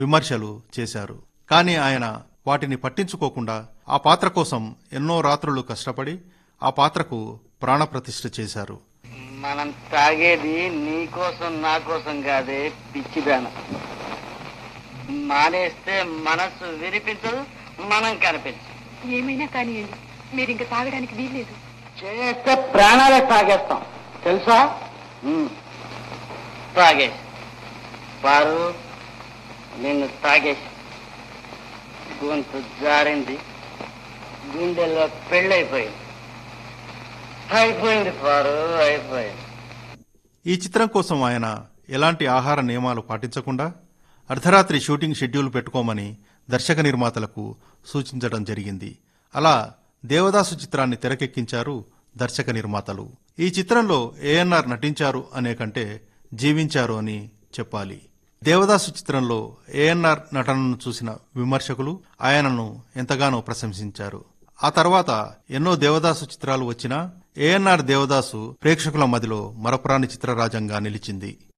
విమర్శలు చేశారు కానీ ఆయన వాటిని పట్టించుకోకుండా ఆ పాత్ర కోసం ఎన్నో రాత్రులు కష్టపడి ఆ పాత్రకు ప్రాణప్రతిష్ఠ చేశారు మనం తాగేది నీ కోసం నా కోసం కాదే పిచ్చిదాన మానేస్తే మనస్సు విరిపించదు మనం కనిపించదు ఏమైనా కానివ్వండి మీరు ఇంకా తాగడానికి వీల్లేదు చేస్తే ప్రాణాలే తాగేస్తాం తెలుసా ఉమ్. తాగేసి పారు నిన్ను తాగేసి గొంతు జారింది గుండెల్లో పెళ్ళైపోయింది అయిపోయింది పారు అయిపోయింది ఈ చిత్రం కోసం ఆయన ఎలాంటి ఆహార నియమాలు పాటించకుండా అర్ధరాత్రి షూటింగ్ షెడ్యూల్ పెట్టుకోమని దర్శక నిర్మాతలకు సూచించడం జరిగింది అలా దేవదాసు చిత్రాన్ని తెరకెక్కించారు దర్శక నిర్మాతలు ఈ చిత్రంలో ఏఎన్ఆర్ నటించారు అనే కంటే జీవించారు అని చెప్పాలి దేవదాసు చిత్రంలో ఏఎన్ఆర్ నటనను చూసిన విమర్శకులు ఆయనను ఎంతగానో ప్రశంసించారు ఆ తర్వాత ఎన్నో దేవదాసు చిత్రాలు వచ్చినా ఏఎన్ఆర్ దేవదాసు ప్రేక్షకుల మదిలో మరపురాని చిత్రరాజంగా నిలిచింది